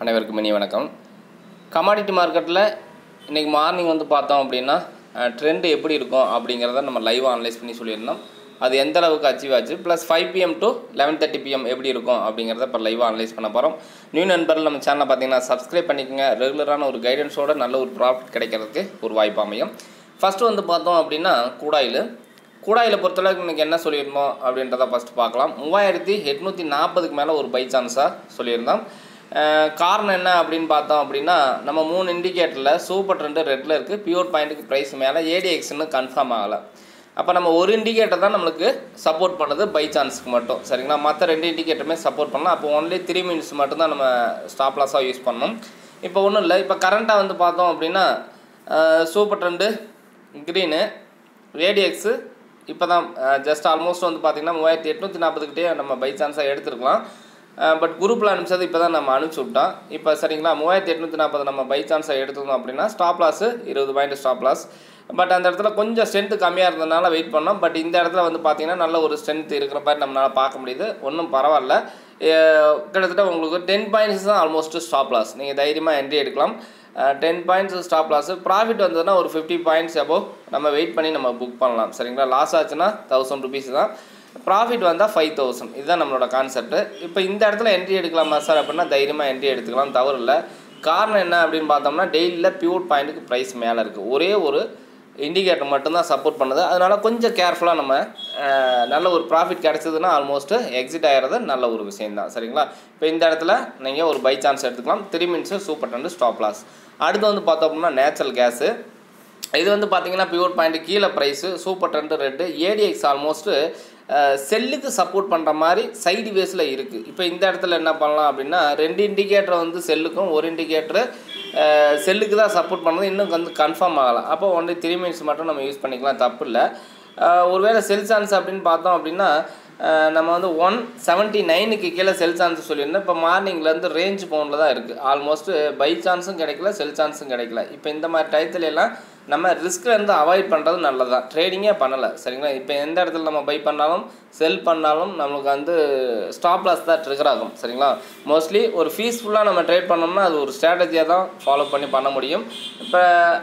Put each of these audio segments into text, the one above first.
அனைவருக்கும் இனிய வணக்கம் கமாடிட்டி மார்க்கெட்டில் இன்றைக்கி மார்னிங் வந்து பார்த்தோம் அப்படின்னா ட்ரெண்டு எப்படி இருக்கும் அப்படிங்கிறத நம்ம லைவாக அனலைஸ் பண்ணி சொல்லியிருந்தோம் அது எந்த அளவுக்கு அச்சீவ் ஆச்சு plus five PM to eleven thirty PM எப்படி இருக்கும் அப்படிங்கிறத இப்போ லைவாக அனலைஸ் பண்ண போகிறோம் நியூ நண்பர்கள் நம்ம சேனலை பார்த்தீங்கன்னா சப்ஸ்கிரைப் பண்ணிக்கோங்க ரெகுலரான ஒரு கைடன்ஸோட நல்ல ஒரு ப்ராஃபிட் கிடைக்கிறதுக்கு ஒரு வாய்ப்பு அமையும் ஃபஸ்ட்டு வந்து பார்த்தோம் அப்படின்னா கூடாயில் கூடாயில் பொறுத்தளவுக்கு இன்றைக்கி என்ன சொல்லியிருந்தோம் அப்படின்றத ஃபஸ்ட்டு பார்க்கலாம் மூவாயிரத்தி எட்நூற்றி நாற்பதுக்கு மேலே ஒரு பை சான்ஸாக சொல்லியிருந்தோம் அஹ் காரணம் என்ன அப்படின்னு பார்த்தோம் அப்படின்னா நம்ம மூணு இண்டிகேட்டரில் சூப்பர் ட்ரெண்டு ரெட்டில் இருக்குது பியூர் பாயிண்ட்டுக்கு ப்ரைஸ் மேலே ஏடிஎக்ஸ்னு கன்ஃபார்ம் ஆகலை அப்போ நம்ம ஒரு இண்டிகேட்டர் தான் நம்மளுக்கு சப்போர்ட் பண்ணுது பை சான்ஸ்க்கு மட்டும் சரிங்களா மற்ற ரெண்டு இண்டிகேட்டருமே சப்போர்ட் பண்ணலாம் அப்போ ஒன்லி த்ரீ மினிட்ஸ் மட்டும்தான் நம்ம ஸ்டாப் லாஸாக யூஸ் பண்ணணும் இப்போ ஒன்றும் இல்லை இப்போ கரண்ட்டாக வந்து பார்த்தோம் அப்படின்னா சூப்பர் ட்ரெண்டு க்ரீனு ரேடியக்ஸு இப்போ தான் ஜஸ்ட் ஆல்மோஸ்ட் வந்து பார்த்திங்கன்னா மூவாயிரத்தி எட்நூற்றி நாற்பதுக்கிட்டே நம்ம பை சான்ஸாக எடுத்துருக்கலாம் பட் குரூப்பில் அனுப்பிச்சது இப்போ தான் நம்ம அனுப்பிச்சி விட்டோம் இப்போ சரிங்களா மூவாயிரத்தி எட்நூற்றி நாற்பது நம்ம பை சான்ஸாக எடுத்துருந்தோம் அப்படின்னா ஸ்டாப் லாஸு இருபது பாயிண்ட் ஸ்டாப் லாஸ் பட் அந்த இடத்துல கொஞ்சம் ஸ்ட்ரென்த்து கம்மியாக இருந்ததுனால வெயிட் பண்ணோம் பட் இந்த இடத்துல வந்து பார்த்திங்கன்னா நல்ல ஒரு ஸ்ட்ரென்த் இருக்கிற மாதிரி நம்மளால் பார்க்க முடியுது ஒன்றும் பரவாயில்ல அஹ் கிட்டத்தட்ட உங்களுக்கு டென் பாயிண்ட்ஸ் தான் ஆல்மோஸ்ட் ஸ்டாப் லாஸ் நீங்கள் தைரியமாக என்ட்ரி எடுக்கலாம் ten points stop loss profit வந்ததுன்னா ஒரு ஃபிஃப்டி பாயிண்ட்ஸ் above நம்ம வெயிட் பண்ணி நம்ம புக் பண்ணலாம் சரிங்களா லாஸ் ஆச்சுன்னா தௌசண்ட் ருபீஸ் தான் ப்ராஃபிட் வந்தால் ஃபைவ் தௌசண்ட் இதுதான் நம்மளோட கான்செப்ட் இப்போ இந்த இடத்துல என்ட்ரி எடுக்கலாமா சார் அப்படின்னா தைரியமாக என்ட்ரி எடுத்துக்கலாம் தவறு இல்லை காரணம் என்ன அப்படின்னு பார்த்தோம்னா டெய்லியில் பியூர் பாயிண்ட்டுக்கு ப்ரைஸ் மேலே இருக்குது ஒரே ஒரு இண்டிகேட்டர் மட்டும்தான் சப்போர்ட் பண்ணுது அதனால் கொஞ்சம் கேர்ஃபுல்லாக நம்ம அஹ், நல்ல ஒரு ப்ராஃபிட் கிடச்சதுன்னா ஆல்மோஸ்ட் எக்ஸிட் ஆகிறது நல்ல ஒரு விஷயம் தான் சரிங்களா இப்போ இந்த இடத்துல நீங்கள் ஒரு பை சான்ஸ் எடுத்துக்கலாம் three minutes super ten stop loss அடுத்து வந்து பார்த்தோம் அப்படின்னா நேச்சுரல் கேஸு இது வந்து பார்த்தீங்கன்னா பியூர் பாயிண்ட் கீழே price super trend red ADX almost செல்லுக்கு சப்போர்ட் பண்ணுற மாதிரி சைடு வேஸில் இருக்குது இப்போ இந்த இடத்துல என்ன பண்ணலாம் அப்படின்னா ரெண்டு இண்டிகேட்டர் வந்து செல்லுக்கும் ஒரு இண்டிகேட்டரு செல்லுக்கு தான் சப்போர்ட் பண்ணது இன்னும் வந்து கன்ஃபார்ம் ஆகலாம் அப்போ ஒன்லி த்ரீ மினிட்ஸ் மட்டும் நம்ம யூஸ் பண்ணிக்கலாம் தப்பு இல்லை ஒருவேளை செல் சான்ஸ் அப்படின்னு பார்த்தோம் அப்படின்னா அஹ் நம்ம வந்து ஒன் செவன்ட்டி நைனுக்கு கீழே செல் சான்ஸ் சொல்லியிருந்தோம் இப்போ மார்னிங்லேருந்து ரேஞ்ச் பவுண்டில் தான் இருக்குது ஆல்மோஸ்ட் பை சான்ஸும் கிடைக்கல செல் சான்ஸும் கிடைக்கல இப்போ இந்த மாதிரி டயத்துல எல்லாம் நம்ம ரிஸ்க்லேருந்து அவாய்ட் பண்ணுறது நல்லது தான் ட்ரேடிங்கே பண்ணலை சரிங்களா இப்போ எந்த இடத்துல நம்ம பை பண்ணாலும் செல் பண்ணாலும் நம்மளுக்கு வந்து ஸ்டாப் லாஸ் தான் ட்ரிகர் ஆகும் சரிங்களா மோஸ்ட்லி ஒரு ஃபீஸ்ஃபுல்லாக நம்ம ட்ரேட் பண்ணோம்னா அது ஒரு ஸ்ட்ராட்டஜியாக தான் ஃபாலோ பண்ணி பண்ண முடியும் இப்போ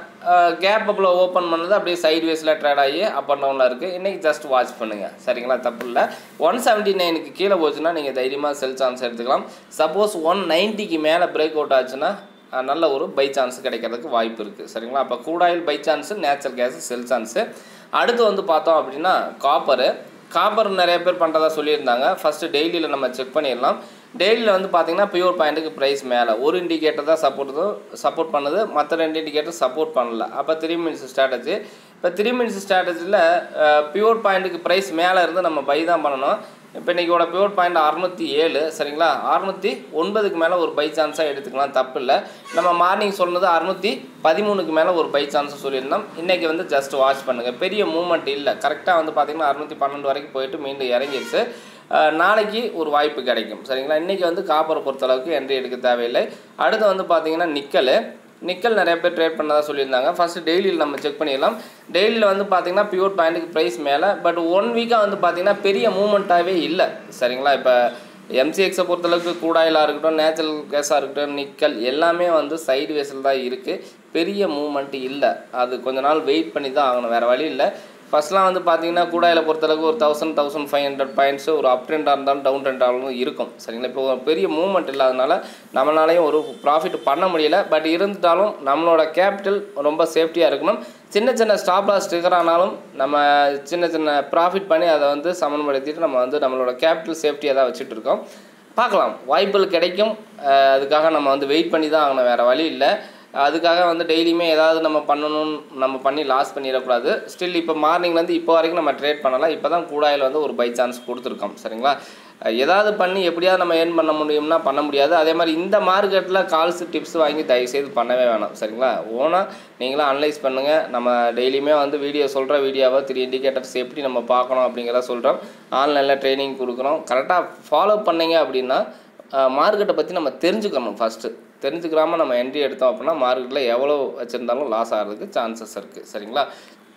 கேப் அப்பில் ஓப்பன் பண்ணது அப்படியே சைட் வேஸில் ட்ரேட் ஆகி அப் அண்ட் டவுனில் இருக்குது இன்றைக்கி ஜஸ்ட் வாட்ச் பண்ணுங்கள் சரிங்களா தப்பு இல்லை ஒன் செவன்ட்டி நைனுக்கு கீழே போச்சுன்னா நீங்கள் தைரியமாக செல் சான்ஸ் எடுத்துக்கலாம் சப்போஸ் ஒன் நைன்ட்டிக்கு மேலே பிரேக் அவுட் ஆச்சுன்னா அஹ், நல்ல ஒரு பை சான்ஸ் கிடைக்கிறதுக்கு வாய்ப்பு இருக்குது சரிங்களா அப்போ கூடாயில் buy chance natural gas sell chance அடுத்து வந்து பார்த்தோம் அப்படின்னா காப்பரு காப்பர் நிறைய பேர் பண்ணுறதா சொல்லியிருந்தாங்க ஃபஸ்ட்டு டெய்லியில் நம்ம செக் பண்ணிடலாம் டெய்லியில் வந்து பார்த்தீங்கன்னா பியூர் பாயிண்ட்டுக்கு ப்ரைஸ் மேலே ஒரு இண்டிகேட்டர் தான் சப்போர்ட் சப்போர்ட் பண்ணுது மற்ற ரெண்டு இண்டிகேட்டர் சப்போர்ட் பண்ணல அப்போ த்ரீ மினிட்ஸ் ஸ்ட்ராட்டஜி இப்போ த்ரீ மினிட்ஸ் ஸ்ட்ராட்டஜியில் பியூர் பாயிண்ட்டுக்கு ப்ரைஸ் மேலே இருந்து நம்ம பை தான் பண்ணணும் இப்போ இன்றைக்கோட பியூர் பாயிண்ட் அறுநூற்றி ஏழு சரிங்களா அறுநூற்றி ஒன்பதுக்கு மேலே ஒரு பை சான்ஸாக எடுத்துக்கலாம் தப்பு இல்லை நம்ம மார்னிங் சொன்னது அறுநூற்றி பதிமூணுக்கு மேலே ஒரு பை சான்ஸ் சொல்லியிருந்தோம் இன்றைக்கி வந்து ஜஸ்ட் வாட்ச் பண்ணுங்கள் பெரிய மூவ்மெண்ட் இல்லை கரெக்டாக வந்து பார்த்திங்கன்னா அறுநூற்றி பன்னெண்டு வரைக்கும் போயிட்டு மீண்டும் இறங்கிடுச்சு அஹ் நாளைக்கு ஒரு வாய்ப்பு கிடைக்கும் சரிங்களா இன்றைக்கி வந்து காப்பரை பொறுத்தளவுக்கு என்ட்ரி எடுக்க தேவையில்லை அடுத்து வந்து பார்த்திங்கன்னா நிக்கல் நிக்கல் நிறைய பேர் ட்ரேட் பண்ணதா சொல்லியிருந்தாங்க ஃபஸ்ட்டு டெய்லியில் நம்ம செக் பண்ணிடலாம் டெய்லியில் வந்து பார்த்தீங்கன்னா பியூர் பாயிண்ட்டுக்கு ப்ரைஸ் மேலே பட் ஒன் வீக்காக வந்து பார்த்தீங்கன்னா பெரிய மூமெண்ட்டாகவே இல்லை சரிங்களா இப்போ எம்சிஎக்ஸை பொறுத்தளவுக்கு கூடாயிலாக இருக்கட்டும் நேச்சுரல் கேஸாக இருக்கட்டும் நிக்கல் எல்லாமே வந்து சைடு வேஸில் தான் இருக்குது பெரிய மூமெண்ட் இல்லை அது கொஞ்ச நாள் வெயிட் பண்ணி தான் ஆகணும் வேறு வழி இல்லை ஃபஸ்ட்லாம் வந்து பார்த்தீங்கன்னா கூடாயில் பொறுத்தளவுக்கு ஒரு thousand thousand five hundred points ஒரு அப் ட்ரெண்டாக இருந்தாலும் டவுன் ட்ரெண்டாலும் இருக்கும் சரிங்களா இப்போ ஒரு பெரிய மூவ்மெண்ட் இல்லாதனால நம்மளாலையும் ஒரு ப்ராஃபிட் பண்ண முடியல பட் இருந்துட்டாலும் நம்மளோட கேபிட்டல் ரொம்ப சேஃப்டியாக இருக்கணும் சின்ன சின்ன ஸ்டாப் லாஸ் ட்ரிகர் ஆனாலும் நம்ம சின்ன சின்ன ப்ராஃபிட் பண்ணி அதை வந்து சமன்படுத்திட்டு நம்ம வந்து நம்மளோட கேபிட்டல் சேஃப்டியாக தான் வச்சுட்டு இருக்கோம் பார்க்கலாம் வாய்ப்புகள் கிடைக்கும் அஹ் அதுக்காக நம்ம வந்து வெயிட் பண்ணி தான் ஆகணும் வேறு வழி இல்லை அதுக்காக வந்து டெய்லியுமே ஏதாவது நம்ம பண்ணணும் நம்ம பண்ணி லாஸ் பண்ணிடக்கூடாது ஸ்டில் இப்போ மார்னிங்லேருந்து இப்போ வரைக்கும் நம்ம ட்ரேட் பண்ணலாம் இப்போ தான் கூடாயில் வந்து ஒரு பை சான்ஸ் கொடுத்துருக்கோம் சரிங்களா அஹ் ஏதாவது பண்ணி எப்படியாவது நம்ம ஏர்ன் பண்ண முடியும்னா பண்ண முடியாது அதே மாதிரி இந்த மார்க்கெட்டில் கால்ஸ் டிப்ஸ் வாங்கி தயவுசெய்து பண்ணவே வேணாம் சரிங்களா ஓனாக நீங்களும் அனலைஸ் பண்ணுங்கள் நம்ம டெய்லியுமே வந்து வீடியோ சொல்கிற வீடியோவை த்ரீ இண்டிகேட்டர்ஸ் எப்படி நம்ம பார்க்கணும் அப்படிங்கிறத சொல்கிறோம் ஆன்லைனில் ட்ரைனிங் கொடுக்குறோம் கரெக்டாக ஃபாலோ பண்ணீங்க அப்படின்னா மார்க்கெட்டை பற்றி நம்ம தெரிஞ்சுக்கணும் ஃபஸ்ட்டு தெரிஞ்சுக்கிறாம நம்ம என்ட்ரி எடுத்தோம் அப்படின்னா மார்க்கெட்டில் எவ்வளோ வச்சுருந்தாலும் லாஸ் ஆகிறதுக்கு சான்சஸ் இருக்குது சரிங்களா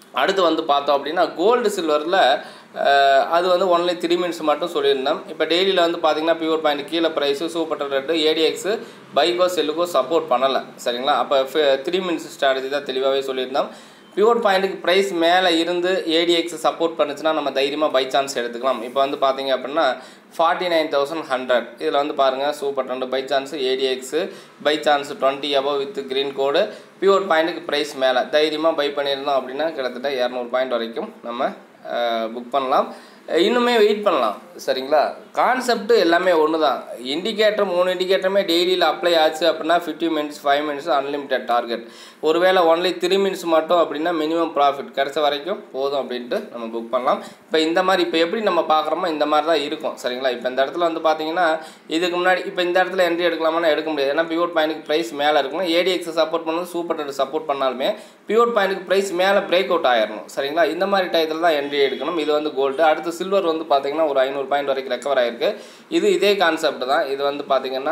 அடுத்து வந்து பார்த்தோம் அப்படின்னா கோல்டு சில்வரில் அது வந்து ஒன்லி த்ரீ மினிட்ஸ் மட்டும் சொல்லியிருந்தோம் இப்போ டெய்லியில் வந்து பார்த்தீங்கன்னா பியூர் பாயிண்ட் கீழே ப்ரைஸு சூப்பர் ரெட்டு ஏடிஎக்ஸு பைக்கோ செல்லுக்கோ சப்போர்ட் பண்ணலை சரிங்களா அப்போ த்ரீ மினிட்ஸ் ஸ்ட்ராட்டஜி தான் தெளிவாகவே சொல்லியிருந்தோம் பியூர் பாயிண்ட்டுக்கு ப்ரைஸ் மேலே இருந்து ஏடிஎக்ஸ் சப்போர்ட் பண்ணுச்சுன்னா நம்ம தைரியமாக பை சான்ஸ் எடுத்துக்கலாம் இப்போ வந்து பார்த்தீங்க அப்படின்னா ஃபார்ட்டி நைன் தௌசண்ட் ஹண்ட்ரட் இதில் வந்து பாருங்கள் super trend buy chance ADX buy chance twenty above with green கோடு பியூர் பாயிண்ட்டுக்கு ப்ரைஸ் மேலே தைரியமாக பை பண்ணியிருந்தோம் அப்படின்னா கிட்டத்தட்ட இரநூறு பாயிண்ட் வரைக்கும் நம்ம புக் பண்ணலாம் இன்னுமே வெயிட் பண்ணலாம் சரிங்களா கான்செப்ட் எல்லாமே ஒன்று தான் இண்டிகேட்டர் மூணு இண்டிகேட்டருமே டெய்லியில் அப்ளை ஆச்சு அப்படின்னா fifty minutes five minutes unlimited target ஒருவேளை ஒன்லி த்ரீ மினிட்ஸ் மட்டும் அப்படின்னா மினிமம் ப்ராஃபிட் கிடைச்ச வரைக்கும் போதும் அப்படின்ட்டு நம்ம புக் பண்ணலாம் இப்போ இந்த மாதிரி இப்போ எப்படி நம்ம பார்க்குறோமோ இந்த மாதிரி தான் இருக்கும் சரிங்களா இப்போ இந்த இடத்துல வந்து பார்த்தீங்கன்னா இதுக்கு முன்னாடி இப்போ இந்த இடத்துல என்ட்ரி எடுக்கலாமான்னா எடுக்க முடியாது ஏன்னா பியூர் பாயிண்ட்டுக்கு ப்ரைஸ் மேலே இருக்கணும் ஏடிஎக்ஸ் சப்போர்ட் பண்ணது சூப்பர் டெட் சப்போர்ட் பண்ணாலுமே பியூர் பாயிண்ட்டுக்கு ப்ரைஸ் மேலே பிரேக் அவுட் ஆயிடணும் சரிங்களா இந்த மாதிரி டயத்தில் தான் என்ட்ரி எடுக்கணும் இது வந்து கோல்டு அடுத்து சில்வர் வந்து பார்த்தீங்கன்னா ஒரு ஐநூறு பாயிண்ட் வரைக்கும் ரெக்கவர் ஆயிருக்கு இது இதே கான்செப்ட் தான் இது வந்து பார்த்தீங்கன்னா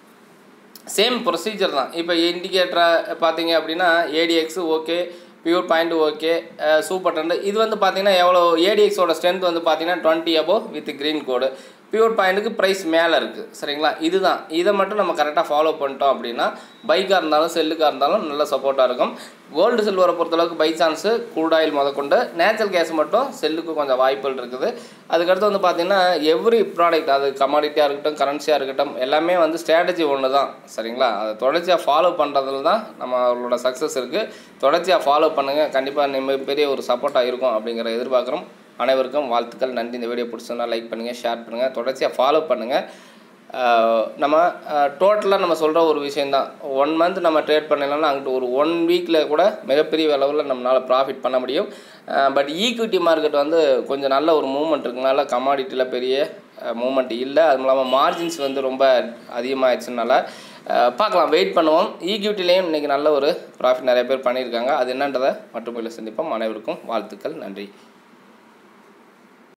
சேம் ப்ரொசீஜர் தான் இப்போ இண்டிகேட்டரை பார்த்தீங்க அப்படின்னா ADX okay pure point okay super trend இது வந்து பார்த்தீங்கன்னா எவ்வளோ ஏடிஎக்ஸோட ஸ்ட்ரென்த் வந்து பார்த்தீங்கன்னா டுவெண்ட்டி அபோ வித் க்ரீன் கோடு பியூர் பாயிண்ட்டுக்கு ப்ரைஸ் மேலே இருக்குது சரிங்களா இதுதான் இதை மட்டும் நம்ம கரெக்டாக ஃபாலோ பண்ணிட்டோம் அப்படின்னா பைக்காக இருந்தாலும் செல்லுக்காக இருந்தாலும் நல்ல சப்போர்ட்டாக இருக்கும் கோல்டு சில்வரை பொறுத்தளவுக்கு பை சான்ஸு crude oil முதற்கொண்டு நேச்சுரல் கேஸ் மட்டும் செல்லுக்கு கொஞ்சம் வாய்ப்புகள் இருக்குது அதுக்கடுத்து வந்து பார்த்திங்கன்னா எவ்ரி ப்ராடக்ட் அது கமாடிட்டியாக இருக்கட்டும் கரன்சியாக இருக்கட்டும் எல்லாமே வந்து ஸ்ட்ராட்டஜி ஒன்று தான் சரிங்களா அதை தொடர்ச்சியாக ஃபாலோ பண்ணுறதுல தான் நம்மளோட சக்ஸஸ் இருக்குது தொடர்ச்சியாக ஃபாலோ பண்ணுங்கள் கண்டிப்பாக பெரிய ஒரு சப்போர்ட்டாக இருக்கும் அப்படிங்கிற எதிர்பார்க்குறோம் அனைவருக்கும் வாழ்த்துக்கள் நன்றி இந்த வீடியோ பிடிச்சிருந்தா லைக் பண்ணுங்கள் ஷேர் பண்ணுங்கள் தொடர்ச்சியாக ஃபாலோ பண்ணுங்கள் ஆஹ் நம்ம டோட்டலாக நம்ம சொல்கிற ஒரு விஷயந்தான் ஒன் மந்த் நம்ம ட்ரேட் பண்ணலைன்னா அங்கிட்டு ஒரு ஒன் வீக்கில் கூட மிகப்பெரிய அளவில் நம்மளால் ப்ராஃபிட் பண்ண முடியும் பட் ஈக்விட்டி மார்க்கெட் வந்து கொஞ்சம் நல்ல ஒரு மூவ்மெண்ட் இருக்கனால கமாடிட்டியில் பெரிய மூவ்மெண்ட் இல்லை அதுவும் இல்லாமல் மார்ஜின்ஸ் வந்து ரொம்ப அதிகமாகிடுச்சுனால பார்க்கலாம் வெயிட் பண்ணுவோம் ஈக்விட்டிலையும் இன்றைக்கி நல்ல ஒரு ப்ராஃபிட் நிறைய பேர் பண்ணியிருக்காங்க அது என்னன்றதை மட்டும் இல்லை சந்திப்போம் அனைவருக்கும் வாழ்த்துக்கள் நன்றி